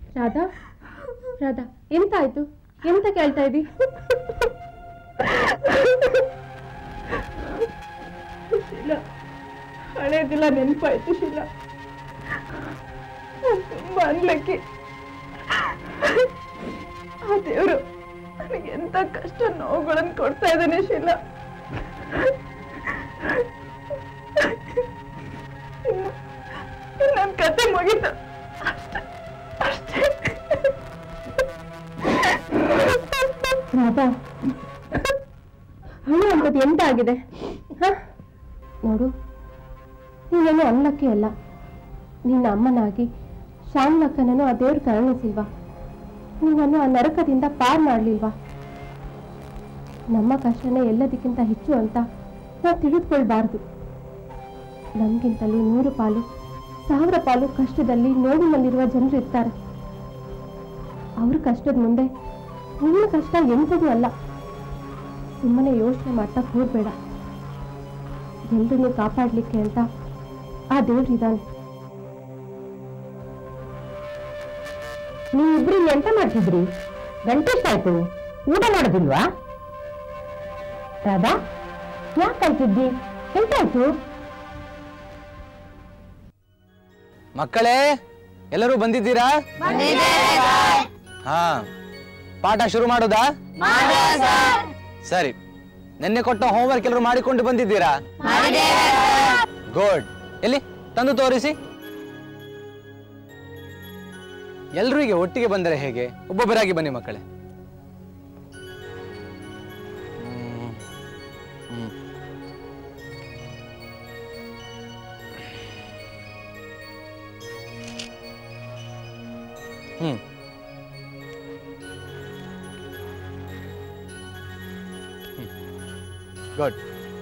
ರಾಧಾ ರಾಧಾ ಎಂತ ಆಯ್ತು ಎಂತ ಕೇಳ್ತಾ ಇದ್ದಿ ಶೀಲ ಹಳೇದಿಲ್ಲ ನೆನಪಾಯ್ತು ಶೀಲ ನಾನ್ ತುಂಬಾ ಅನ್ಲಕ್ಕಿ ಆ ದೇವರು ನನಗೆ ಎಂತ ಕಷ್ಟ ನೋವುಗಳನ್ನು ಕೊಡ್ತಾ ಇದ್ದಾನೆ ಶೀಲ ಇನ್ನು ಇನ್ನು ನನ್ನ ಕತೆ ಮುಗೀತು ಅಷ್ಟೇ ರಾಧಾ ಹಣ ಅಂತದ್ದು ಎಂತ ಆಗಿದೆ ಹ? ನೋಡು ನೀನೇನು ಅಲ್ಲಕ್ಕೆ ಅಲ್ಲ ನಿನ್ನ ಅಮ್ಮನಾಗಿ ಶ್ಯಾಮ್ಲಕ್ಕನನ್ನು ಆ ದೇವ್ರು ಕರುಣಿಸಿಲ್ವಾ ನೀನನ್ನು ಆ ನರಕದಿಂದ ಪಾರ್ ಮಾಡಲಿಲ್ವಾ ನಮ್ಮ ಕಷ್ಟನೇ ಎಲ್ಲದಕ್ಕಿಂತ ಹೆಚ್ಚು ಅಂತ ನಾವು ತಿಳಿದುಕೊಳ್ಬಾರ್ದು ನಮಗಿಂತಲೂ ನೂರು ಪಾಲು ಸಾವಿರ ಪಾಲು ಕಷ್ಟದಲ್ಲಿ ನೋವಿನಲ್ಲಿರುವ ಜನರು ಇರ್ತಾರೆ ಅವ್ರ ಕಷ್ಟದ ಮುಂದೆ ನಿನ್ನ ಕಷ್ಟ ಎಂಥದೂ ಅಲ್ಲ ಸುಮ್ಮನೆ ಯೋಚನೆ ಮಾಡ್ತಾ ಹೋಗ್ಬೇಡ ಎಲ್ರನ್ನೂ ಕಾಪಾಡ್ಲಿಕ್ಕೆ ಅಂತ ಆ ದೇವ್ರಿದ್ದಾನೆ ನೀವಿಬ್ರು ಇಲ್ಲಿ ಎಂತ ಮಾಡ್ತಿದ್ರಿ ಗಂಟೆ ಎಷ್ಟಾಯ್ತು ಊಟ ಮಾಡೋದಿಲ್ವಾ ರಾಧಾ ಯಾಕೆ ಕಲ್ತಿದ್ದಿ ಎಂತಾಯ್ತು ಮಕ್ಕಳೇ ಎಲ್ಲರೂ ಬಂದಿದ್ದೀರಾ ಹಾ ಪಾಠ ಶುರು ಮಾಡೋದಾ ಸರಿ ನಿನ್ನೆ ಕೊಟ್ಟ ಹೋಮ್ವರ್ಕ್ ಎಲ್ಲರೂ ಮಾಡಿಕೊಂಡು ಬಂದಿದ್ದೀರಾ ಗುಡ್ ಎಲ್ಲಿ ತಂದು ತೋರಿಸಿ ಎಲ್ರೂ ಈಗ ಒಟ್ಟಿಗೆ ಬಂದರೆ ಹೇಗೆ ಒಬ್ಬೊಬ್ಬರಾಗಿ ಬನ್ನಿ ಮಕ್ಕಳೇ ಹ್ಮ್. ಹ್ಮ್. ಹ್ಮ್ ಗುಡ್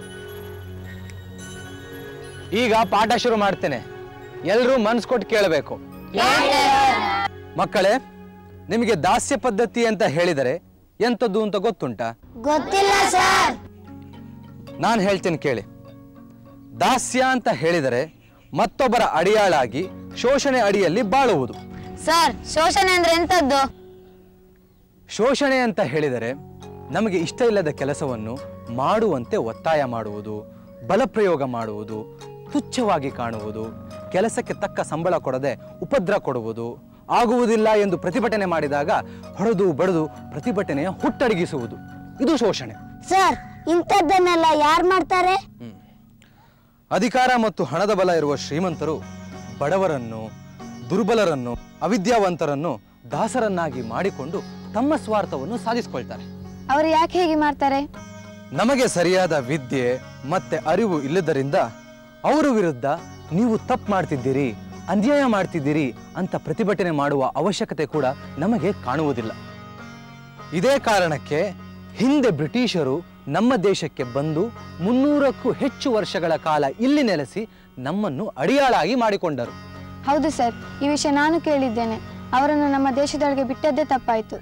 ಈಗ ಪಾಠ ಶುರು ಮಾಡ್ತೇನೆ ಎಲ್ಲರೂ ಮನ್ಸ್ ಕೊಟ್ಟು ಕೇಳಬೇಕು ಮಕ್ಕಳೇ ನಿಮಗೆ ದಾಸ್ಯ ಪದ್ಧತಿ ಅಂತ ಹೇಳಿದರೆ ಎಂಥದ್ದು ಅಂತ ಗೊತ್ತುಂಟಾ ಗೊತ್ತಿಲ್ಲ ಸರ್ ನಾನು ಹೇಳ್ತೇನೆ ಕೇಳಿ ದಾಸ್ಯ ಅಂತ ಹೇಳಿದರೆ ಮತ್ತೊಬ್ಬರ ಅಡಿಯಾಳಾಗಿ ಶೋಷಣೆ ಅಡಿಯಲ್ಲಿ ಬಾಳುವುದು ಸರ್ ಶೋಷಣೆ ಅಂದ್ರೆ ಎಂತದ್ದು ಶೋಷಣೆ ಅಂತ ಹೇಳಿದರೆ ನಮಗೆ ಇಷ್ಟ ಇಲ್ಲದ ಕೆಲಸವನ್ನು ಮಾಡುವಂತೆ ಒತ್ತಾಯ ಮಾಡುವುದು ಬಲಪ್ರಯೋಗ ಮಾಡುವುದು ತುಚ್ಛವಾಗಿ ಕಾಣುವುದು ಕೆಲಸಕ್ಕೆ ತಕ್ಕ ಸಂಬಳ ಕೊಡದೆ ಉಪದ್ರ ಕೊಡುವುದು ಆಗುವುದಿಲ್ಲ ಎಂದು ಪ್ರತಿಭಟನೆ ಮಾಡಿದಾಗ ಹೊಡೆದು ಬಡಿದು ಪ್ರತಿಭಟನೆಯ ಹುಟ್ಟಡಗಿಸುವುದು ಇದು ಶೋಷಣೆ ಸರ್ ಇಂಥದ್ದನ್ನೆಲ್ಲ ಯಾರು ಮಾಡ್ತಾರೆ ಅಧಿಕಾರ ಮತ್ತು ಹಣದ ಬಲ ಇರುವ ಶ್ರೀಮಂತರು ಬಡವರನ್ನು ದುರ್ಬಲರನ್ನು ಅವಿದ್ಯಾವಂತರನ್ನು ದಾಸರನ್ನಾಗಿ ಮಾಡಿಕೊಂಡು ತಮ್ಮ ಸ್ವಾರ್ಥವನ್ನು ಸಾಧಿಸಿಕೊಳ್ತಾರೆ ಅವರು ಯಾಕೆ ಹೇಗೆ ಮಾಡ್ತಾರೆ ನಮಗೆ ಸರಿಯಾದ ವಿದ್ಯೆ ಮತ್ತೆ ಅರಿವು ಇಲ್ಲದರಿಂದ ಅವರ ವಿರುದ್ಧ ನೀವು ತಪ್ಪು ಮಾಡ್ತಿದ್ದೀರಿ ಅನ್ಯಾಯ ಮಾಡ್ತಿದ್ದೀರಿ ಅಂತ ಪ್ರತಿಭಟನೆ ಮಾಡುವ ಅವಶ್ಯಕತೆ ಕೂಡ ನಮಗೆ ಕಾಣುವುದಿಲ್ಲ ಇದೇ ಕಾರಣಕ್ಕೆ ಹಿಂದೆ ಬ್ರಿಟಿಷರು ನಮ್ಮ ದೇಶಕ್ಕೆ ಬಂದು ಮುನ್ನೂರಕ್ಕೂ ಹೆಚ್ಚು ವರ್ಷಗಳ ಕಾಲ ಇಲ್ಲಿ ನೆಲೆಸಿ ನಮ್ಮನ್ನು ಅಡಿಯಾಳಾಗಿ ಮಾಡಿಕೊಂಡರು ಹೌದು ಸರ್ ಈ ವಿಷಯ ನಾನು ಕೇಳಿದ್ದೇನೆ ಅವರನ್ನು ನಮ್ಮ ದೇಶದೊಳಗೆ ಬಿಟ್ಟದ್ದೇ ತಪ್ಪಾಯ್ತು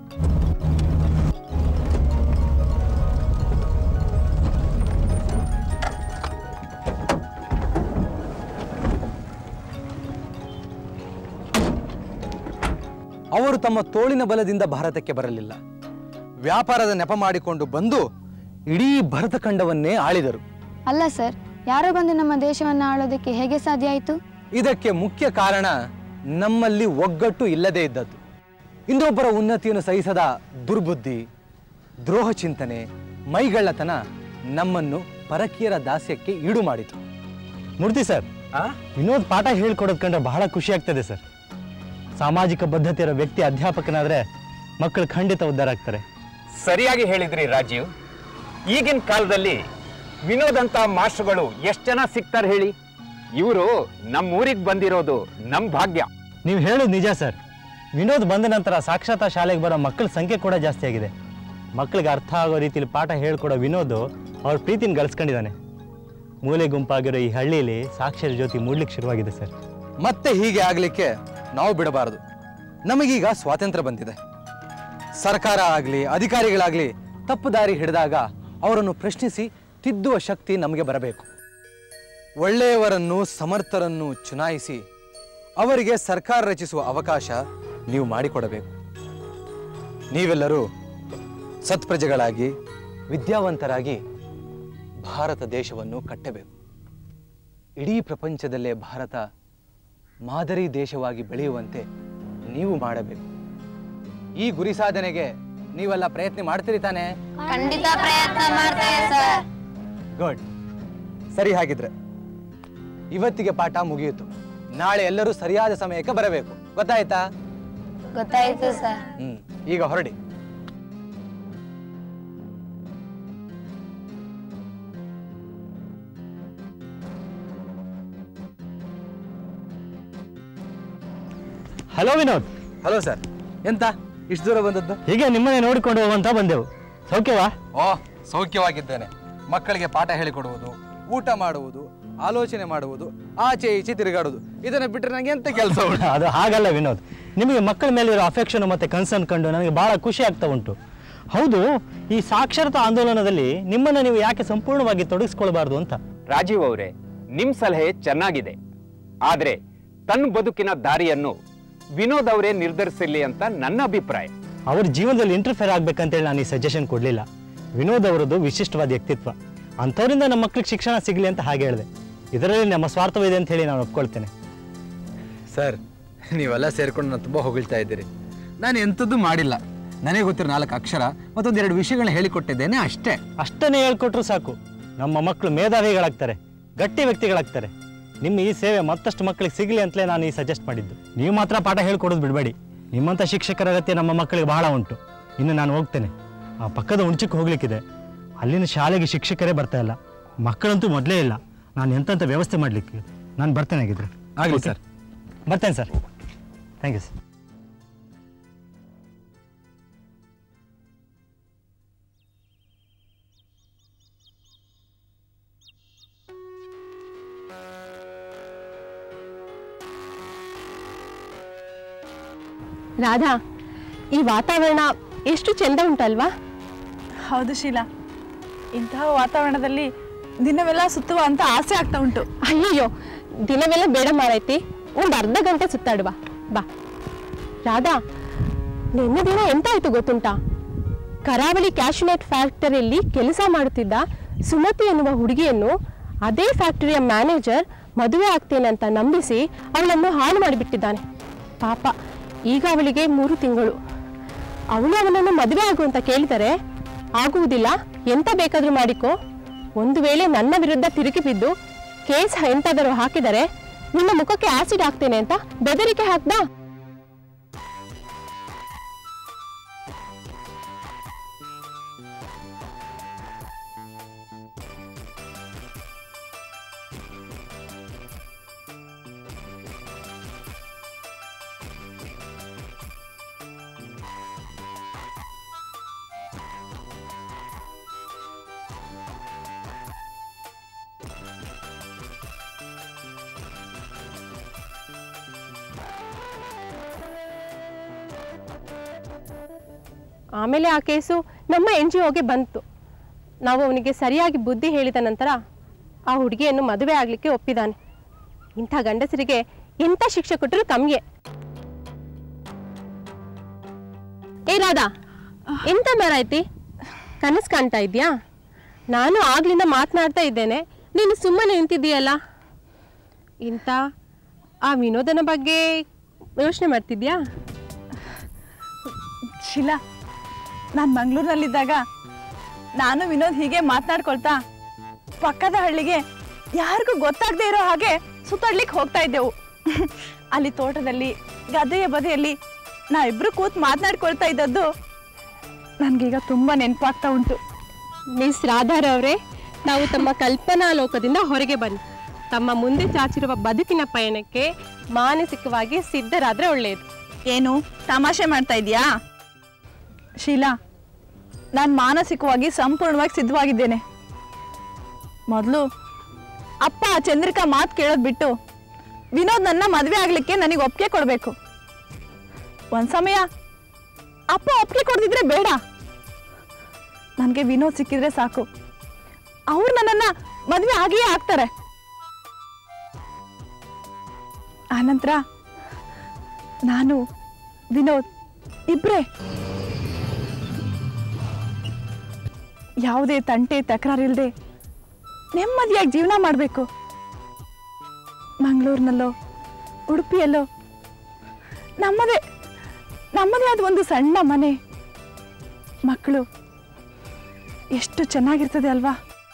ಅವರು ತಮ್ಮ ತೋಳಿನ ಬಲದಿಂದ ಭಾರತಕ್ಕೆ ಬರಲಿಲ್ಲ ವ್ಯಾಪಾರದ ನೆಪ ಮಾಡಿಕೊಂಡು ಬಂದು ಇಡೀ ಭರತ ಖಂಡವನ್ನೇ ಆಳಿದರು ಅಲ್ಲ ಸರ್ ಯಾರೋ ಬಂದು ನಮ್ಮ ದೇಶವನ್ನು ಆಳೋದಕ್ಕೆ ಹೇಗೆ ಸಾಧ್ಯ ಆಯಿತು ಇದಕ್ಕೆ ಮುಖ್ಯ ಕಾರಣ ನಮ್ಮಲ್ಲಿ ಒಗ್ಗಟ್ಟು ಇಲ್ಲದೇ ಇದ್ದದ್ದು ಇನ್ನೊಬ್ಬರ ಉನ್ನತಿಯನ್ನು ಸಹಿಸದ ದುರ್ಬುದ್ಧಿ ದ್ರೋಹ ಚಿಂತನೆ ಮೈಗಳ್ಳತನ ನಮ್ಮನ್ನು ಪರಕೀಯರ ದಾಸ್ಯಕ್ಕೆ ಈಡು ಮಾಡಿತು ಮೂರ್ತಿ ಸರ್ ವಿನೋದ್ ಪಾಠ ಹೇಳ್ಕೊಡೋದ್ ಕಂಡ್ರೆ ಬಹಳ ಖುಷಿ ಆಗ್ತದೆ ಸರ್ ಸಾಮಾಜಿಕ ಬದ್ಧತೆ ಇರೋ ವ್ಯಕ್ತಿ ಅಧ್ಯಾಪಕನಾದ್ರೆ ಮಕ್ಕಳು ಖಂಡಿತ ಉದ್ಧಾರ ಆಗ್ತಾರೆ ಸರಿಯಾಗಿ ಹೇಳಿದ್ರಿ ರಾಜೀವ್ ಈಗಿನ ಕಾಲದಲ್ಲಿ ವಿನೋದ್ ಅಂತ ಮಾಸ್ಟರ್ಗಳು ಎಷ್ಟು ಜನ ಸಿಗ್ತಾರೆ ಹೇಳಿ ಇವರು ನಮ್ಮೂರಿಗೆ ಬಂದಿರೋದು ನಮ್ಮ ಭಾಗ್ಯ ನೀವು ಹೇಳೋದು ನಿಜ ಸರ್ ವಿನೋದ್ ಬಂದ ನಂತರ ಸಾಕ್ಷರತಾ ಶಾಲೆಗೆ ಬರೋ ಮಕ್ಕಳ ಸಂಖ್ಯೆ ಕೂಡ ಜಾಸ್ತಿ ಆಗಿದೆ ಮಕ್ಕಳಿಗೆ ಅರ್ಥ ಆಗೋ ರೀತಿಲಿ ಪಾಠ ಹೇಳ್ಕೊಡೋ ವಿನೋದ್ ಅವ್ರ ಪ್ರೀತಿನ ಗಳಿಸ್ಕೊಂಡಿದ್ದಾನೆ ಮೂಲೆ ಗುಂಪಾಗಿರೋ ಈ ಹಳ್ಳಿಯಲ್ಲಿ ಸಾಕ್ಷರ ಜ್ಯೋತಿ ಮೂಡ್ಲಿಕ್ಕೆ ಶುರುವಾಗಿದೆ ಸರ್ ಮತ್ತೆ ಹೀಗೆ ಆಗಲಿಕ್ಕೆ ನಾವು ಬಿಡಬಾರದು ನಮಗೀಗ ಸ್ವಾತಂತ್ರ್ಯ ಬಂದಿದೆ ಸರ್ಕಾರ ಆಗಲಿ ಅಧಿಕಾರಿಗಳಾಗಲಿ ತಪ್ಪು ದಾರಿ ಹಿಡಿದಾಗ ಅವರನ್ನು ಪ್ರಶ್ನಿಸಿ ತಿದ್ದುವ ಶಕ್ತಿ ನಮಗೆ ಬರಬೇಕು ಒಳ್ಳೆಯವರನ್ನು ಸಮರ್ಥರನ್ನು ಚುನಾಯಿಸಿ ಅವರಿಗೆ ಸರ್ಕಾರ ರಚಿಸುವ ಅವಕಾಶ ನೀವು ಮಾಡಿಕೊಡಬೇಕು ನೀವೆಲ್ಲರೂ ಸತ್ಪ್ರಜೆಗಳಾಗಿ ವಿದ್ಯಾವಂತರಾಗಿ ಭಾರತ ದೇಶವನ್ನು ಕಟ್ಟಬೇಕು ಇಡೀ ಪ್ರಪಂಚದಲ್ಲೇ ಭಾರತ ಮಾದರಿ ದೇಶವಾಗಿ ಬೆಳೆಯುವಂತೆ ನೀವು ಮಾಡಬೇಕು ಈ ಗುರಿ ಸಾಧನೆಗೆ ನೀವೆಲ್ಲ ಪ್ರಯತ್ನ ಮಾಡ್ತೀರಿ ತಾನೇ ಖಂಡಿತ ಪ್ರಯತ್ನ ಮಾಡ್ತೇವೆ ಸರ್ ಗುಡ್ ಸರಿ ಹಾಗಿದ್ರೆ ಇವತ್ತಿಗೆ ಪಾಠ ಮುಗಿಯಿತು ನಾಳೆ ಎಲ್ಲರೂ ಸರಿಯಾದ ಸಮಯಕ್ಕೆ ಬರಬೇಕು ಗೊತ್ತಾಯ್ತಾ ಗೊತ್ತಾಯ್ತು ಸರ್ ಹ್ಮ್ ಈಗ ಹೊರಡಿ ಹಲೋ ವಿನೋದ್ ಹಲೋ ಸರ್ ಎಂತ ಇಷ್ಟು ದೂರ ಬಂದದ್ದು ಹೀಗೆ ನಿಮ್ಮನೆ ನೋಡಿಕೊಂಡು ಹೋಗುವಂತ ಬಂದೆವು ಸೌಖ್ಯವಾ ಓ ಸೌಖ್ಯವಾಗಿದ್ದೇನೆ ಮಕ್ಕಳಿಗೆ ಪಾಠ ಹೇಳಿಕೊಡುವುದು ಊಟ ಮಾಡುವುದು ಆಲೋಚನೆ ಮಾಡುವುದು ಆಚೆ ಈಚೆ ತಿರುಗಾಡುವುದು ಇದನ್ನ ಬಿಟ್ಟರೆ ನನಗೆ ಎಂತ ಕೆಲಸ ಉಂಟು ಅದು ಹಾಗಲ್ಲ ವಿನೋದ್ ನಿಮಗೆ ಮಕ್ಕಳ ಮೇಲೆ ಇರೋ ಅಫೆಕ್ಷನ್ ಮತ್ತೆ ಕನ್ಸರ್ನ್ ಕಂಡು ನನಗೆ ಬಹಳ ಖುಷಿ ಆಗ್ತಾ ಉಂಟು ಹೌದು ಈ ಸಾಕ್ಷರತಾ ಆಂದೋಲನದಲ್ಲಿ ನಿಮ್ಮನ್ನು ನೀವು ಯಾಕೆ ಸಂಪೂರ್ಣವಾಗಿ ತೊಡಗಿಸ್ಕೊಳ್ಬಾರ್ದು ಅಂತ ರಾಜೀವ್ ಅವರೇ ನಿಮ್ ಸಲಹೆ ಚೆನ್ನಾಗಿದೆ ಆದ್ರೆ ತನ್ನ ಬದುಕಿನ ದಾರಿಯನ್ನು ವಿನೋದ್ ಅವರೇ ನಿರ್ಧರಿಸಿರ್ಲಿ ಅಂತ ನನ್ನ ಅಭಿಪ್ರಾಯ ಅವ್ರ ಜೀವನದಲ್ಲಿ ಇಂಟರ್ಫೇರ್ ಆಗ್ಬೇಕಂತೇಳಿ ನಾನು ಈ ಸಜೆಷನ್ ಕೊಡಲಿಲ್ಲ ವಿನೋದ್ ಅವರದ್ದು ವಿಶಿಷ್ಟವಾದ ವ್ಯಕ್ತಿತ್ವ ಅಂಥವರಿಂದ ನಮ್ಮ ಮಕ್ಕಳಿಗೆ ಶಿಕ್ಷಣ ಸಿಗಲಿ ಅಂತ ಹಾಗೆ ಹೇಳಿದೆ ಇದರಲ್ಲಿ ನಮ್ಮ ಸ್ವಾರ್ಥವಿದೆ ಅಂತ ಹೇಳಿ ನಾನು ಒಪ್ಕೊಳ್ತೇನೆ ಸರ್ ನೀವೆಲ್ಲ ಸೇರ್ಕೊಂಡು ನಾನು ತುಂಬ ಹೊಗಳ್ತಾ ಇದ್ದೀರಿ ನಾನು ಎಂಥದ್ದು ಮಾಡಿಲ್ಲ ನನಗೆ ಗೊತ್ತಿರೋ ನಾಲ್ಕು ಅಕ್ಷರ ಮತ್ತೊಂದು ಎರಡು ವಿಷಯಗಳನ್ನ ಹೇಳಿಕೊಟ್ಟಿದ್ದೇನೆ ಅಷ್ಟೇ ಅಷ್ಟನ್ನೇ ಹೇಳ್ಕೊಟ್ರು ಸಾಕು ನಮ್ಮ ಮಕ್ಕಳು ಮೇಧಾವಿಗಳಾಗ್ತಾರೆ ಗಟ್ಟಿ ವ್ಯಕ್ತಿಗಳಾಗ್ತಾರೆ ನಿಮ್ಮ ಈ ಸೇವೆ ಮತ್ತಷ್ಟು ಮಕ್ಕಳಿಗೆ ಸಿಗಲಿ ಅಂತಲೇ ನಾನು ಈ ಸಜೆಸ್ಟ್ ಮಾಡಿದ್ದು ನೀವು ಮಾತ್ರ ಪಾಠ ಹೇಳ್ಕೊಡೋದು ಬಿಡಬೇಡಿ ನಿಮ್ಮಂಥ ಶಿಕ್ಷಕರ ಅಗತ್ಯ ನಮ್ಮ ಮಕ್ಕಳಿಗೆ ಬಹಳ ಉಂಟು ಇನ್ನು ನಾನು ಹೋಗ್ತೇನೆ ಆ ಪಕ್ಕದ ಉಂಚಕ್ಕೆ ಹೋಗ್ಲಿಕ್ಕಿದೆ ಅಲ್ಲಿನ ಶಾಲೆಗೆ ಶಿಕ್ಷಕರೇ ಬರ್ತಾ ಇಲ್ಲ ಮಕ್ಕಳಂತೂ ಮೊದಲೇ ಇಲ್ಲ ನಾನು ಎಂತೆಂಥ ವ್ಯವಸ್ಥೆ ಮಾಡಲಿಕ್ಕೆ ನಾನು ಬರ್ತೇನೆ ಆಗಿದ್ರೆ ಆಗಲಿ Okay? ಸರ್ ಬರ್ತೇನೆ sir thank you sir Radha ಈ ವಾತಾವರಣ ಎಷ್ಟು ಚೆಂದ ಉಂಟಲ್ವಾ ಹೌದು ಶೀಲಾ ಇಂತಹ ವಾತಾವರಣದಲ್ಲಿ ದಿನವೆಲ್ಲ ಸುತ್ತುವ ಅಂತ ಆಸೆ ಆಗ್ತಾ ಉಂಟು ಅಯ್ಯಯ್ಯೋ ದಿನವೆಲ್ಲ ಬೇಡ ಮಾರೈತಿ ಒಂದು ಅರ್ಧ ಗಂಟೆ ಸುತ್ತಾಡುವ ಬಾ ರಾಧಾ ನಿನ್ನೆ ದಿನ ಎಂತ ಆಯ್ತು ಗೊತ್ತುಂಟಾ ಕರಾವಳಿ ಕ್ಯಾಶ್ಯೂನಟ್ ಫ್ಯಾಕ್ಟರಿಯಲ್ಲಿ ಕೆಲಸ ಮಾಡುತ್ತಿದ್ದ ಸುಮತಿ ಎನ್ನುವ ಹುಡುಗಿಯನ್ನು ಅದೇ ಫ್ಯಾಕ್ಟರಿಯ ಮ್ಯಾನೇಜರ್ ಮದುವೆ ಆಗ್ತೇನೆ ಅಂತ ನಂಬಿಸಿ ಅವಳನ್ನು ಹಾಳು ಮಾಡಿಬಿಟ್ಟಿದ್ದಾನೆ ಪಾಪ ಈಗ ಅವಳಿಗೆ ಮೂರು ತಿಂಗಳು ಅವನು ಅವನನ್ನು ಮದುವೆ ಆಗು ಅಂತ ಕೇಳಿದರೆ ಆಗುವುದಿಲ್ಲ ಎಂತ ಬೇಕಾದ್ರೂ ಮಾಡಿಕೋ ಒಂದು ವೇಳೆ ನನ್ನ ವಿರುದ್ಧ ತಿರುಗಿ ಬಿದ್ದು ಕೇಸ್ ಎಂತಾದರೂ ಹಾಕಿದರೆ ನಿನ್ನ ಮುಖಕ್ಕೆ ಆಸಿಡ್ ಹಾಕ್ತೇನೆ ಅಂತ ಬೆದರಿಕೆ ಹಾಕ್ದ ಆಮೇಲೆ ಆ ಕೇಸು ನಮ್ಮ ಎನ್ ಜಿ ಒಗೆ ಬಂತು ನಾವು ಅವನಿಗೆ ಸರಿಯಾಗಿ ಬುದ್ಧಿ ಹೇಳಿದ ನಂತರ ಆ ಹುಡುಗಿಯನ್ನು ಮದುವೆ ಆಗಲಿಕ್ಕೆ ಒಪ್ಪಿದ್ದಾನೆ ಇಂಥ ಗಂಡಸರಿಗೆ ಎಂಥ ಶಿಕ್ಷೆ ಕೊಟ್ಟರು ಕಮ್ಮಿಯೇ ಏ ರಾಧಾ ಎಂತ ಮಾರಾಯ್ತಿ ಕನಸು ಕಾಣ್ತಾ ಇದ್ಯಾ ನಾನು ಆಗ್ಲಿಂದ ಮಾತನಾಡ್ತಾ ಇದ್ದೇನೆ ನೀನು ಸುಮ್ಮನೆ ನಿಂತಿದ್ದೀಯಲ್ಲ ಇಂಥ ಆ ವಿನೋದನ ಬಗ್ಗೆ ಯೋಚನೆ ಮಾಡ್ತಿದ್ಯಾ ಶೀಲಾ ನಾನು ಮಂಗಳೂರಿನಲ್ಲಿದ್ದಾಗ ನಾನು ವಿನೋದ್ ಹೀಗೆ ಮಾತನಾಡ್ಕೊಳ್ತಾ ಪಕ್ಕದ ಹಳ್ಳಿಗೆ ಯಾರಿಗೂ ಗೊತ್ತಾಗದೇ ಇರೋ ಹಾಗೆ ಸುತ್ತಾಡ್ಲಿಕ್ಕೆ ಹೋಗ್ತಾ ಇದ್ದೆವು ಅಲ್ಲಿ ತೋಟದಲ್ಲಿ ಗದ್ದೆಯ ಬದಿಯಲ್ಲಿ ನಾವಿಬ್ರು ಕೂತ್ ಮಾತನಾಡ್ಕೊಳ್ತಾ ಇದ್ದದ್ದು ನನಗೀಗ ತುಂಬ ನೆನಪಾಗ್ತಾ ಉಂಟು ಮಿಸ್ ರಾಧಾರವರೇ ನಾವು ತಮ್ಮ ಕಲ್ಪನಾ ಲೋಕದಿಂದ ಹೊರಗೆ ಬನ್ನಿ ತಮ್ಮ ಮುಂದೆ ಚಾಚಿರುವ ಬದುಕಿನ ಪಯಣಕ್ಕೆ ಮಾನಸಿಕವಾಗಿ ಸಿದ್ಧರಾದ್ರೆ ಒಳ್ಳೆಯದು ಏನು ತಮಾಷೆ ಮಾಡ್ತಾ ಇದೀಯಾ ಶೀಲಾ ನಾನು ಮಾನಸಿಕವಾಗಿ ಸಂಪೂರ್ಣವಾಗಿ ಸಿದ್ಧವಾಗಿದ್ದೇನೆ ಮೊದಲು ಅಪ್ಪ ಆ ಚಂದ್ರಿಕಾ ಮಾತು ಕೇಳೋದು ಬಿಟ್ಟು ವಿನೋದ್ ನನ್ನ ಮದುವೆ ಆಗ್ಲಿಕ್ಕೆ ನನಗೆ ಒಪ್ಪಿಗೆ ಕೊಡಬೇಕು ಒಂದ್ ಸಮಯ ಅಪ್ಪ ಒಪ್ಪಿಗೆ ಕೊಡ್ದಿದ್ರೆ ಬೇಡ ನನಗೆ ವಿನೋದ್ ಸಿಕ್ಕಿದ್ರೆ ಸಾಕು ಅವ್ರು ನನ್ನನ್ನ ಮದುವೆ ಆಗಿಯೇ ಆಗ್ತಾರೆ ಆನಂತರ ನಾನು ವಿನೋದ್ ಇಬ್ರೇ ಯಾವುದೇ ತಂಟೆ ತಕರಾರಿಲ್ಲದೆ ನೆಮ್ಮದಿಯಾಗಿ ಜೀವನ ಮಾಡಬೇಕು ಮಂಗಳೂರಿನಲ್ಲೋ ಉಡುಪಿಯಲ್ಲೋ ನಮ್ಮದೇ ನಮ್ಮದೇ ಆದ ಒಂದು ಸಣ್ಣ ಮನೆ ಮಕ್ಕಳು ಎಷ್ಟು ಚೆನ್ನಾಗಿರ್ತದೆ ಅಲ್ವಾ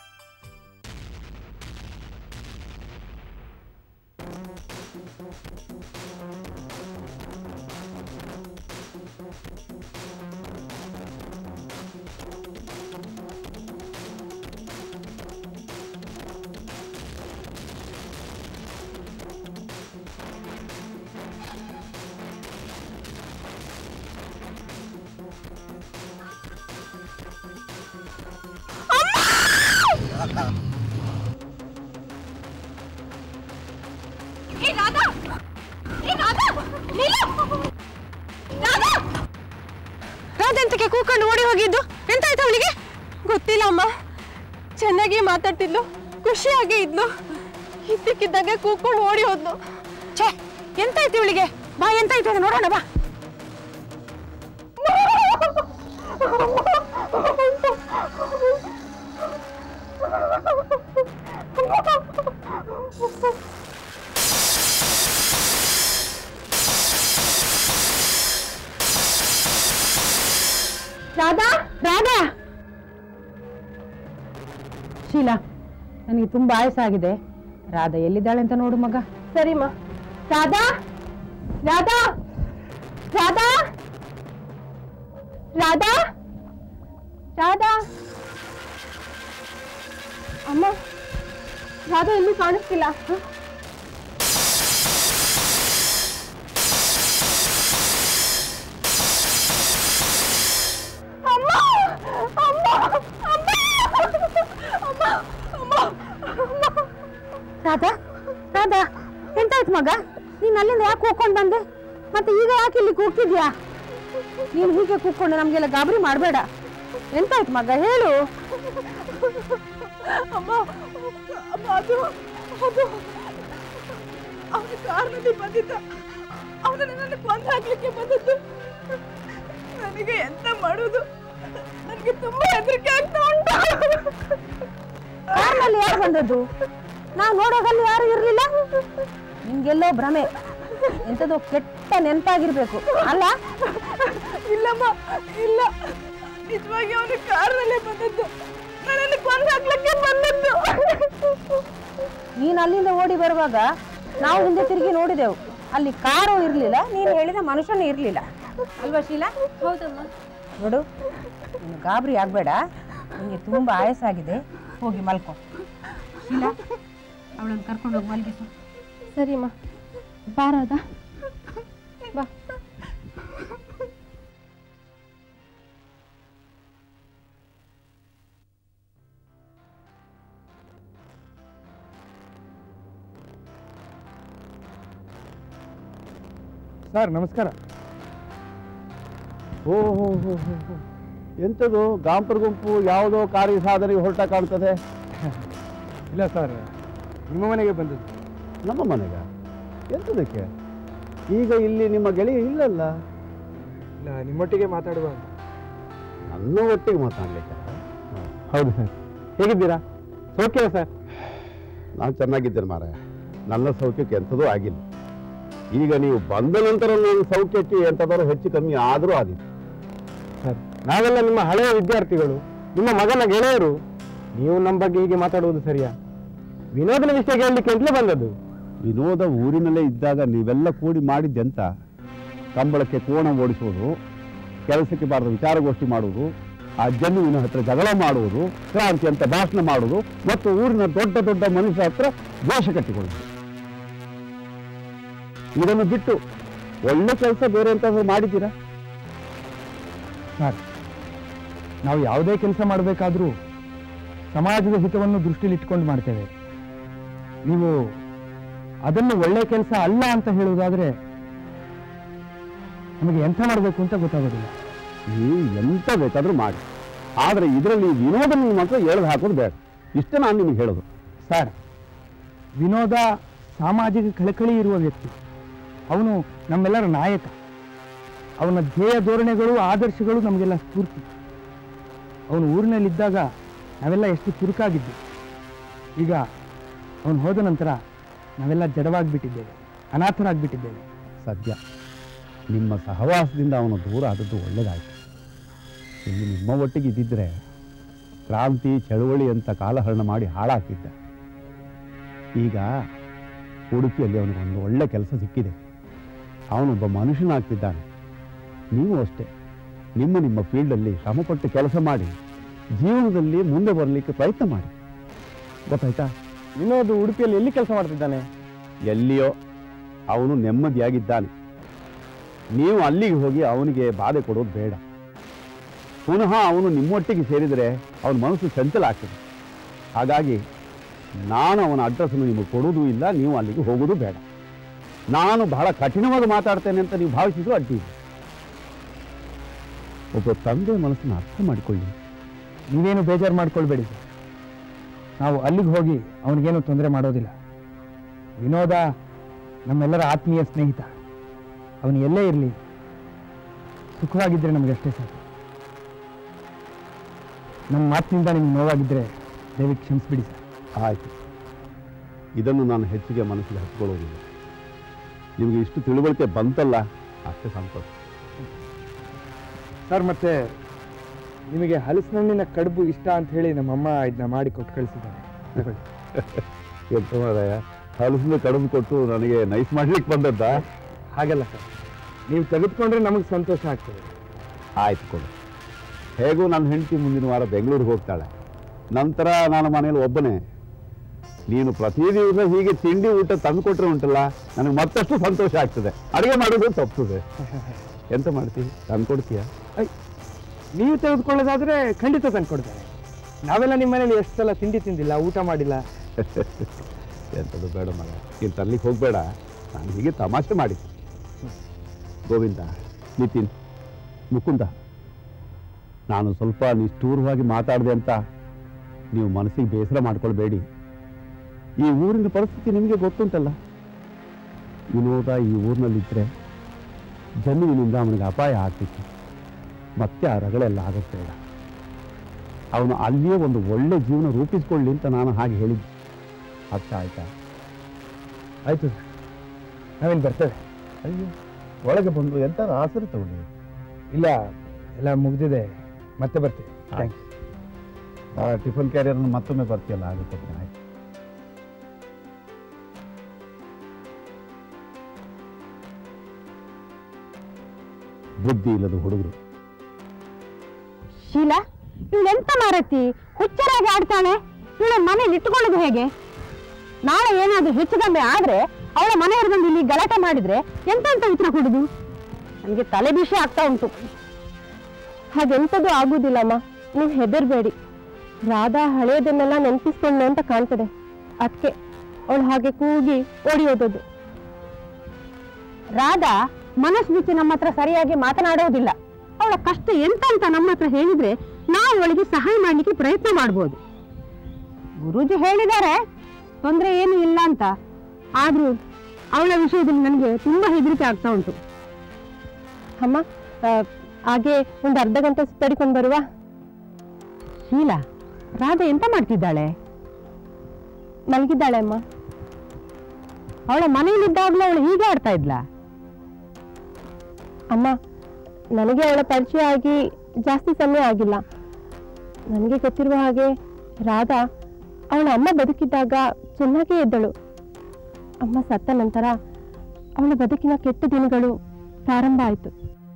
ರಾಧೆಂತಕ್ಕೆ ಕೂಕೊಂಡು ಓಡಿ ಹೋಗಿದ್ದು ಎಂತಾಯ್ತು ಅವಳಿಗೆ ಗೊತ್ತಿಲ್ಲ ಅಮ್ಮ ಚೆನ್ನಾಗಿ ಮಾತಾಡ್ತಿದ್ಲು ಖುಷಿಯಾಗಿ ಇದ್ಲು ಇದ್ದಕ್ಕಿದ್ದಾಗ ಕೂಕೊಂಡು ಓಡಿ ಹೋದ್ಲು ಛೇ ಎಂತಾಯ್ತು ಇವಳಿಗೆ ಬಾ ಎಂತಾಯ್ತು ಅದು ನೋಡೋಣ ಬಾ ರಾಧಾ ರಾಧಾ ಶೀಲಾ ನನಗೆ ತುಂಬಾ ಆಯಸ ಆಗಿದೆ ರಾಧಾ ಎಲ್ಲಿದ್ದಾಳೆ ಅಂತ ನೋಡು ಮಗ ಸರಿಮ್ಮ ರಾಧಾ ರಾಧಾ ರಾಧಾ ರಾಧಾ ರಾಧಾ ಅಮ್ಮ ರಾಧಾ ಎಲ್ಲೂ ಕಾಣಿಸ್ತಿಲ್ಲ ಹ? ಅಮ್ಮ ಅಮ್ಮ ಅಮ್ಮ ಅಮ್ಮ ಅಮ್ಮ ಅಮ್ಮ ರಾಧಾ ರಾಧಾ ಎಂತಾಯ್ತು ಮಗ ನೀನ್ ಅಲ್ಲಿಂದ ಯಾಕೆ ಕೂತ್ಕೊಂಡು ಬಂದೆ ಮತ್ತೆ ಈಗ ಯಾಕೆ ಇಲ್ಲಿ ಕೂಗ್ತಿದ್ಯಾ ನೀನು ಹೀಗೆ ಕೂತ್ಕೊಂಡು ನಮ್ಗೆಲ್ಲ ಗಾಬರಿ ಮಾಡಬೇಡ ಎಂತಾಯ್ತು ಮಗ ಹೇಳು ಅಮ್ಮ ಅಮ್ಮ ಅದು ಅದು ಅವನ ಕಾರ್ನಲ್ಲಿ ಬಂದಿದ್ದ ಅವನು ನನ್ನನ್ನು ಕೊಂದು ಹಾಕ್ಲಿಕ್ಕೆ ಬಂದದ್ದು ನನಗೆ ಎಂತ ಮಾಡುವುದು ನನಗೆ ತುಂಬಾ ಹೆದರಿಕೆ ಆಗ್ತಾ ಉಂಟು ಕಾರ್ನಲ್ಲಿ ಯಾರು ಬಂದದ್ದು ನಾವು ನೋಡೋಕಲ್ಲಿ ಯಾರು ಇರ್ಲಿಲ್ಲ ನಿಮ್ಗೆಲ್ಲೋ ಭ್ರಮೆ ಎಂಥದ್ದು ಕೆಟ್ಟ ನೆನಪಾಗಿರ್ಬೇಕು ಅಲ್ಲ ಇಲ್ಲಮ್ಮ ಇಲ್ಲ ನಿಜವಾಗಿ ಅವನು ಕಾರ್ನಲ್ಲೇ ಬಂದದ್ದು ನನ್ನನ್ನು ಕೊಂದು ಹಾಕ್ಲಿಕ್ಕೆ ಬಂದದ್ದು ನೀನು ಅಲ್ಲಿಂದ ಓಡಿ ಬರುವಾಗ ನಾವು ಹಿಂದೆ ತಿರುಗಿ ನೋಡಿದೆವು ಅಲ್ಲಿ ಕಾರು ಇರಲಿಲ್ಲ ನೀನು ಹೇಳಿದ ಮನುಷ್ಯನೂ ಇರಲಿಲ್ಲ ಅಲ್ವಾ ಶೀಲಾ ಹೌದಮ್ಮ ನೋಡು ನೀನು ಗಾಬರಿ ಆಗಬೇಡ ನಿಮಗೆ ತುಂಬ ಆಯಸ್ಸಾಗಿದೆ ಹೋಗಿ ಮಲ್ಕೊ ಶೀಲಾ ಅವಳನ್ನು ಕರ್ಕೊಂಡು ಹೋಗಿ ಮಲಗಿಸು ಸರಿಮ್ಮ ಬಾರಾದ ಬಾ ಸರ್ ನಮಸ್ಕಾರ ಓ ಹೋ ಹೋ ಹೋ ಹೋ ಎಂಥದ್ದು ಗಾಂಪರ್ ಗುಂಪು ಯಾವುದೋ ಕಾರ್ಯ ಸಾಧನೆಗೆ ಹೊರಟ ಕಾಣ್ತದೆ ಇಲ್ಲ ಸರ್ ನಿಮ್ಮ ಮನೆಗೆ ಬಂದದ್ದು ನಮ್ಮ ಮನೆಗ ಎಂಥದಕ್ಕೆ ಈಗ ಇಲ್ಲಿ ನಿಮ್ಮ ಗೆಳೆಯ ಇಲ್ಲಲ್ಲ ಇಲ್ಲ ನಿಮ್ಮೊಟ್ಟಿಗೆ ಮಾತಾಡುವ ಅಂತ ನನ್ನ ಒಟ್ಟಿಗೆ ಮಾತಾಡ್ಲಿಕ್ಕೆ ಹೌದು ಸರ್ ಹೇಗಿದ್ದೀರಾ ಸೌಖ್ಯ ಸರ್ ನಾನು ಚೆನ್ನಾಗಿದ್ದೇನೆ ಮಾರಾಯ ನನ್ನ ಸೌಖ್ಯಕ್ಕೆ ಎಂಥದೂ ಆಗಿಲ್ಲ ಈಗ ನೀವು ಬಂದ ನಂತರ ನನ್ನ ಸೌಖ್ಯಕ್ಕೆ ಎಂಥದಾದ್ರು ಹೆಚ್ಚು ಕಮ್ಮಿ ಆದರೂ ಆದಿತ್ತು ಸರ್ ನಾವೆಲ್ಲ ನಿಮ್ಮ ಹಳೆಯ ವಿದ್ಯಾರ್ಥಿಗಳು ನಿಮ್ಮ ಮಗನ ಗೆಳೆಯರು ನೀವು ನಮ್ಮ ಬಗ್ಗೆ ಹೀಗೆ ಮಾತಾಡುವುದು ಸರಿಯಾ ವಿನೋದನ ವಿಷಯ ಕೇಳಲಿಕ್ಕೆ ಅಂತಲೇ ಬಂದದ್ದು ವಿನೋದ ಊರಿನಲ್ಲೇ ಇದ್ದಾಗ ನೀವೆಲ್ಲ ಕೂಡಿ ಮಾಡಿದ್ದೆಂತ ಕಂಬಳಕ್ಕೆ ಕೋಣ ಓಡಿಸುವುದು ಕೆಲಸಕ್ಕೆ ಬಾರದ ವಿಚಾರಗೋಷ್ಠಿ ಮಾಡುವುದು ಆ ಜನ್ನುವಿನ ಹತ್ರ ಜಗಳ ಮಾಡುವುದು ಕ್ರಾಂತಿ ಅಂತ ಭಾಷಣ ಮಾಡುವುದು ಮತ್ತು ಊರಿನ ದೊಡ್ಡ ದೊಡ್ಡ ಮನುಷ್ಯ ಹತ್ರ ದೋಷ ಕಟ್ಟಿಕೊಳ್ಳುವುದು ಇದನ್ನು ಬಿಟ್ಟು ಒಳ್ಳೆ ಕೆಲಸ ಬೇರೆ ಎಂತಾದ್ರೂ ಮಾಡಿದ್ದೀರಾ ಸರ್ ನಾವು ಯಾವುದೇ ಕೆಲಸ ಮಾಡಬೇಕಾದ್ರೂ ಸಮಾಜದ ಹಿತವನ್ನು ದೃಷ್ಟಿಲಿಟ್ಕೊಂಡು ಮಾಡ್ತೇವೆ ನೀವು ಅದನ್ನು ಒಳ್ಳೆ ಕೆಲಸ ಅಲ್ಲ ಅಂತ ಹೇಳುವುದಾದ್ರೆ ನಮಗೆ ಎಂಥ ಮಾಡಬೇಕು ಅಂತ ಗೊತ್ತಾಗೋದಿಲ್ಲ ನೀವು ಎಂತ ಬೇಕಾದ್ರೂ ಮಾಡಿ ಆದರೆ ಇದರಲ್ಲಿ ವಿನೋದ ನೀವು ಮಾತ್ರ ಎಳೆದು ಹಾಕೋದು ಬೇಡ ಇಷ್ಟೇ ನಾನು ನಿಮಗೆ ಹೇಳೋದು ಸರ್ ವಿನೋದ ಸಾಮಾಜಿಕ ಕಳಕಳಿ ಇರುವ ವ್ಯಕ್ತಿ ಅವನು ನಮ್ಮೆಲ್ಲರ ನಾಯಕ ಅವನ ಧ್ಯೇಯ ಧೋರಣೆಗಳು ಆದರ್ಶಗಳು ನಮಗೆಲ್ಲ ಸ್ಫೂರ್ತಿ ಅವನು ಊರಿನಲ್ಲಿದ್ದಾಗ ನಾವೆಲ್ಲ ಎಷ್ಟು ಚುರುಕಾಗಿದ್ವಿ ಈಗ ಅವನು ಹೋದ ನಂತರ ನಾವೆಲ್ಲ ಜಡವಾಗಿಬಿಟ್ಟಿದ್ದೇವೆ ಅನಾಥರಾಗ್ಬಿಟ್ಟಿದ್ದೇವೆ ಸದ್ಯ ನಿಮ್ಮ ಸಹವಾಸದಿಂದ ಅವನು ದೂರ ಆದದ್ದು ಒಳ್ಳೆಯದಾಯಿತು ಇಲ್ಲಿ ನಿಮ್ಮ ಒಟ್ಟಿಗೆ ಇದ್ದಿದ್ರೆ ಕ್ರಾಂತಿ ಚಳುವಳಿ ಅಂತ ಕಾಲಹರಣ ಮಾಡಿ ಹಾಳಾಗ್ತಿದ್ದ ಈಗ ಉಡುಪಿಯಲ್ಲಿ ಅವನಿಗೊಂದು ಒಳ್ಳೆ ಕೆಲಸ ಸಿಕ್ಕಿದೆ ಅವನೊಬ್ಬ ಮನುಷ್ಯನಾಗ್ತಿದ್ದಾನೆ ನೀವು ಅಷ್ಟೇ ನಿಮ್ಮ ನಿಮ್ಮ ಫೀಲ್ಡಲ್ಲಿ ಶ್ರಮಪಟ್ಟು ಕೆಲಸ ಮಾಡಿ ಜೀವನದಲ್ಲಿ ಮುಂದೆ ಬರಲಿಕ್ಕೆ ಪ್ರಯತ್ನ ಮಾಡಿ ಗೊತ್ತಾಯ್ತಾ ವಿನೋದ್ ಉಡುಪಿಯಲ್ಲಿ ಎಲ್ಲಿ ಕೆಲಸ ಮಾಡ್ತಿದ್ದಾನೆ ಎಲ್ಲಿಯೋ ಅವನು ನೆಮ್ಮದಿಯಾಗಿದ್ದಾನೆ ನೀವು ಅಲ್ಲಿಗೆ ಹೋಗಿ ಅವನಿಗೆ ಬಾಧೆ ಕೊಡೋದು ಬೇಡ ಪುನಃ ಅವನು ನಿಮ್ಮೊಟ್ಟಿಗೆ ಸೇರಿದರೆ ಅವನ ಮನಸ್ಸು ಚಂಚಲ ಆಗ್ತದೆ ಹಾಗಾಗಿ ನಾನು ಅವನ ಅಡ್ರೆಸ್ಸನ್ನು ನಿಮಗೆ ಕೊಡೋದು ಇಲ್ಲ ನೀವು ಅಲ್ಲಿಗೆ ಹೋಗೋದು ಬೇಡ ನಾನು ಬಹಳ ಕಠಿಣವಾಗಿ ಮಾತಾಡ್ತೇನೆ ಅಂತ ನೀವು ಭಾವಿಸಿದ್ರು ಅಡ್ಡಿ ಇಲ್ಲ ಒಬ್ಬ ತಂದೆ ಮನಸ್ಸನ್ನು ಅರ್ಥ ಮಾಡಿಕೊಳ್ಳಿ ನೀವೇನು ಬೇಜಾರು ಮಾಡ್ಕೊಳ್ಬೇಡಿ ಸರ್ ನಾವು ಅಲ್ಲಿಗೆ ಹೋಗಿ ಅವನಿಗೇನು ತೊಂದರೆ ಮಾಡೋದಿಲ್ಲ ವಿನೋದ ನಮ್ಮೆಲ್ಲರ ಆತ್ಮೀಯ ಸ್ನೇಹಿತ ಅವನು ಎಲ್ಲೇ ಇರಲಿ ಸುಖವಾಗಿದ್ದರೆ ನಮಗಷ್ಟೇ ಸಾಕು ನಮ್ಮ ಮಾತಿನಿಂದ ನಿಮ್ಗೆ ನೋವಾಗಿದ್ದರೆ ದಯವಿಟ್ಟು ಕ್ಷಮಿಸ್ಬಿಡಿ ಸರ್ ಆಯಿತು ಇದನ್ನು ನಾನು ಹೆಚ್ಚಿಗೆ ಮನಸ್ಸಿಗೆ ಹಚ್ಕೊಳ್ಳೋದಿಲ್ಲ ನಿಮಗೆ ಇಷ್ಟು ತಿಳುವಳಿಕೆ ಬಂತಲ್ಲ ಅಷ್ಟೇ ಸಂತೋಷ ಸರ್ ಮತ್ತೆ ನಿಮಗೆ ಹಲಸಿನಣ್ಣಿನ ಕಡುಬು ಇಷ್ಟ ಅಂತ ಹೇಳಿ ನಮ್ಮಮ್ಮ ಇದನ್ನ ಮಾಡಿ ಕೊಟ್ಟು ಕಳಿಸಿದ್ದಾರೆ ತಗೊಳ್ಳಿ. ಎಂತ ಮಾರಾಯ ಹಲಸಿನ ಕಡಿಮೆ ಕೊಟ್ಟು ನನಗೆ ನೈಸ್ ಮಾಡ್ಲಿಕ್ಕೆ ಬಂದದ್ದ ಹಾಗಲ್ಲ ಸರ್ ನೀವು ತೆಗೆದುಕೊಂಡ್ರೆ ನಮಗೆ ಸಂತೋಷ ಆಗ್ತದೆ ಆಯ್ತು ಕೊಡು ಹೇಗೂ ನನ್ನ ಹೆಂಡತಿ ಮುಂದಿನ ವಾರ ಬೆಂಗಳೂರಿಗೆ ಹೋಗ್ತಾಳೆ ನಂತರ ನಾನು ಮನೇಲಿ ಒಬ್ಬನೇ ನೀನು ಪ್ರತಿ ದಿವಸ ಹೀಗೆ ತಿಂಡಿ ಊಟ ತಂದು ಕೊಟ್ಟರೆ ಉಂಟಲ್ಲ ನನಗೆ ಮತ್ತಷ್ಟು ಸಂತೋಷ ಆಗ್ತದೆ ಅಡುಗೆ ಮಾಡೋದು ತಪ್ಪುತ್ತದೆ ಎಂತ ಮಾಡ್ತೀವಿ ತಂದು ಕೊಡ್ತೀಯ ಐ, ನೀವು ತೆಗೆದುಕೊಳ್ಳೋದಾದ್ರೆ ಖಂಡಿತ ತಂದ್ಕೊಡ್ತಾರೆ ನಾವೆಲ್ಲ ನಿಮ್ಮ ಮನೇಲಿ ಎಷ್ಟು ಸಲ ತಿಂಡಿ ತಿಂದಿಲ್ಲ ಊಟ ಮಾಡಿಲ್ಲ ಎಂಥದ್ದು ಬೇಡ ಮಗ ನೀನು ತರ್ಲಿಕ್ಕೆ ಹೋಗಬೇಡ ನಾನು ಹೀಗೆ ತಮಾಷೆ ಮಾಡಿ ಗೋವಿಂದ ನಿತಿನ್ ಮುಕುಂದ ನಾನು ಸ್ವಲ್ಪ ನಿಷ್ಠೂರವಾಗಿ ಮಾತಾಡಿದೆ ಅಂತ ನೀವು ಮನಸ್ಸಿಗೆ ಬೇಸರ ಮಾಡ್ಕೊಳ್ಬೇಡಿ ಈ ಊರಿನ ಪರಿಸ್ಥಿತಿ ನಿಮಗೆ ಗೊತ್ತುಂಟಲ್ಲ ವಿನೋದ ಈ ಊರಿನಲ್ಲಿದ್ದರೆ ಜಮೀನಿನಿಂದ ಅವನಿಗೆ ಅಪಾಯ ಆಗ್ತಿತ್ತು ಮತ್ತೆ ಆ ರಗಳೆಲ್ಲ ಆಗೋದು ಬೇಡ ಅವನು ಅಲ್ಲಿಯೇ ಒಂದು ಒಳ್ಳೆ ಜೀವನ ರೂಪಿಸ್ಕೊಳ್ಳಿ ಅಂತ ನಾನು ಹಾಗೆ ಹೇಳಿದ್ದೆ ಅರ್ಥ ಆಯ್ತಾ ಆಯ್ತು ಸರ್ ನಾವೇನು ಬರ್ತೇವೆ ಅಯ್ಯೋ ಒಳಗೆ ಬಂದು ಎಂತ ಆಸರೆ ತಗೊಳ್ಳಿ ಇಲ್ಲ ಎಲ್ಲ ಮುಗ್ದಿದೆ ಮತ್ತೆ ಬರ್ತೀವಿ ಥ್ಯಾಂಕ್ಸ್ ಆ ಟಿಫನ್ ಕ್ಯಾರಿಯರ್ನ ಮತ್ತೊಮ್ಮೆ ಬರ್ತೀಯಲ್ಲ ಆಗುತ್ತೆ ಆಯ್ತು ಬುದ್ಧಿ ಇಲ್ಲದ ಹುಡುಗರು ಶೀಲಾ ಇವಳೆಂತ ಮಾರತಿ ಹುಚ್ಚರಾಗಿ ಆಡ್ತಾಳೆ ಇವಳ ಮನೇಲಿ ಇಟ್ಕೊಳ್ಳೋದು ಹೇಗೆ ನಾಳೆ ಏನಾದ್ರೂ ಹೆಚ್ಚು ಕಮ್ಮಿ ಆದ್ರೆ ಅವಳ ಮನೆಯವ್ರು ಬಂದು ಇಲ್ಲಿ ಗಲಾಟೆ ಮಾಡಿದ್ರೆ ಎಂತ ಅಂತ ಉತ್ತರ ಕೊಡುದು ನನಗೆ ತಲೆ ಬಿಸಿ ಆಗ್ತಾ ಉಂಟು ಹಾಗೆಂಥದ್ದು ಆಗುದಿಲ್ಲಮ್ಮ ನೀವು ಹೆದರ್ಬೇಡಿ ರಾಧಾ ಹಳೆಯದನ್ನೆಲ್ಲ ನೆನಪಿಸ್ಕೊಂಡು ಅಂತ ಕಾಣ್ತದೆ ಅದಕ್ಕೆ ಅವಳು ಹಾಗೆ ಕೂಗಿ ಓಡಿ ಹೋದದ್ದು ರಾಧಾ ಮನಸ್ಸು ಬಿಚ್ಚಿ ನಮ್ಮ ಹತ್ರ ಸರಿಯಾಗಿ ಮಾತನಾಡೋದಿಲ್ಲ ಅವಳ ಕಷ್ಟ ಎಂತ ಅಂತ ನಮ್ಮ ಹತ್ರ ಹೇಳಿದ್ರೆ ನಾವು ಅವಳಿಗೆ ಸಹಾಯ ಮಾಡ್ಲಿಕ್ಕೆ ಪ್ರಯತ್ನ ಮಾಡ್ಬೋದು ಗುರೂಜಿ ಹೇಳಿದ್ದಾರೆ ತೊಂದರೆ ಏನು ಇಲ್ಲ ಅಂತ ಆದ್ರೂ ಅವಳ ವಿಷಯದಲ್ಲಿ ನನಗೆ ತುಂಬಾ ಹೆದರಿಕೆ ಆಗ್ತಾ ಉಂಟು ಅಮ್ಮ ಆ, ಹಾಗೆ ಒಂದು ಅರ್ಧ ಗಂಟೆ ಸುತ್ತಾಡಿಕೊಂಡು ಬರುವ ಶೀಲಾ ರಾಧಾ ಎಂತ ಮಾಡ್ತಿದ್ದಾಳೆ ಮಲಗಿದ್ದಾಳೆ ಅಮ್ಮ ಅವಳ ಮನೆಯಲ್ಲಿದ್ದಾಗ್ಲೂ ಅವಳು ಹೀಗೆ ಆಡ್ತಾ ಇದ್ಲಾ ಅಮ್ಮ ನನಗೆ ಅವಳ ಪರಿಚಯ ಆಗಿ ಜಾಸ್ತಿ ಸಮಯ ಆಗಿಲ್ಲ ನನಗೆ ಗೊತ್ತಿರುವ ಹಾಗೆ ರಾಧಾ ಅವಳ ಅಮ್ಮ ಬದುಕಿದ್ದಾಗ ಚೆನ್ನಾಗೇ ಇದ್ದಳು ಅಮ್ಮ ಸತ್ತ ನಂತರ ಅವಳ ಬದುಕಿನ ಕೆಟ್ಟ ದಿನಗಳು ಪ್ರಾರಂಭ ಆಯಿತು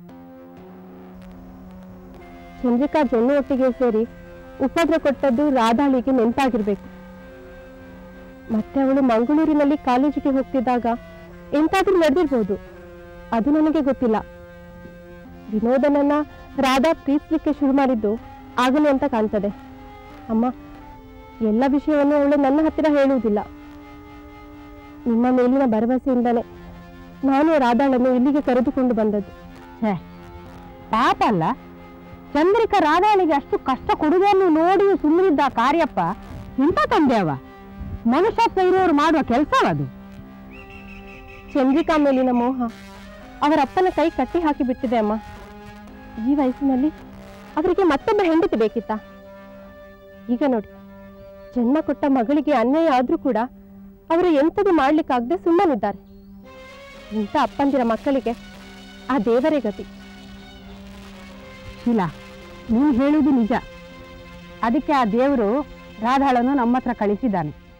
ಚಂದ್ರಿಕಾ ಜೊನ್ನೆ ಒಟ್ಟಿಗೆ ಸೇರಿ ಉಪದ್ರ ಕೊಟ್ಟದ್ದು ರಾಧಾಳಿಗೆ ನೆನಪಾಗಿರ್ಬೇಕು ಮತ್ತೆ ಅವಳು ಮಂಗಳೂರಿನಲ್ಲಿ ಕಾಲೇಜಿಗೆ ಹೋಗ್ತಿದ್ದಾಗ ಎಂತಾದ್ರೂ ನಡೆದಿರ್ಬೋದು ಅದು ನನಗೆ ಗೊತ್ತಿಲ್ಲ ವಿನೋದನನ್ನ ರಾಧಾ ಪ್ರೀತಿಸ್ಲಿಕ್ಕೆ ಶುರು ಮಾಡಿದ್ದು ಆಗಲೇ ಅಂತ ಕಾಣ್ತದೆ ಅಮ್ಮ ಎಲ್ಲ ವಿಷಯವನ್ನು ಅವಳು ನನ್ನ ಹತ್ತಿರ ಹೇಳುವುದಿಲ್ಲ ನಿಮ್ಮ ಮೇಲಿನ ಭರವಸೆಯಿಂದಲೇ ನಾನು ರಾಧಾಳನ್ನು ಇಲ್ಲಿಗೆ ಕರೆದುಕೊಂಡು ಬಂದದ್ದು ಛೇ ಪಾಪ ಅಲ್ಲ ಚಂದ್ರಿಕಾ ರಾಧಾಳಿಗೆ ಅಷ್ಟು ಕಷ್ಟ ಕೊಡುವುದನ್ನು ನೋಡಿ ಸುಮ್ಮನಿದ್ದ ಕಾರ್ಯಪ್ಪ ಎಂತ ತಂದೆ ಅವ ಮನುಷ್ಯತ್ವ ಇರೋರು ಮಾಡುವ ಕೆಲಸವದು ಚಂದ್ರಿಕಾ ಮೇಲಿನ ಮೋಹ ಅವರ ಅಪ್ಪನ ಕೈ ಕಟ್ಟಿ ಹಾಕಿ ಬಿಟ್ಟಿದೆ ಅಮ್ಮ ಈ ವಯಸ್ಸಿನಲ್ಲಿ ಅವರಿಗೆ ಮತ್ತೊಬ್ಬ ಹೆಂಡತಿ ಬೇಕಿತ್ತಾ ಈಗ ನೋಡಿ ಜನ್ಮ ಕೊಟ್ಟ ಮಗಳಿಗೆ ಅನ್ಯಾಯ ಆದ್ರೂ ಕೂಡ ಅವರು ಎಂಥದ್ದು ಮಾಡ್ಲಿಕ್ಕಾಗದೆ ಸುಮ್ಮನಿದ್ದಾರೆ ಇಂಥ ಅಪ್ಪಂದಿರ ಮಕ್ಕಳಿಗೆ ಆ ದೇವರೇ ಗತಿ ಶೀಲಾ ನೀನು ಹೇಳುವುದು ನಿಜ ಅದಕ್ಕೆ ಆ ದೇವರು ರಾಧಾಳನ್ನು ನಮ್ಮ ಹತ್ರ ಕಳಿಸಿದ್ದಾನೆ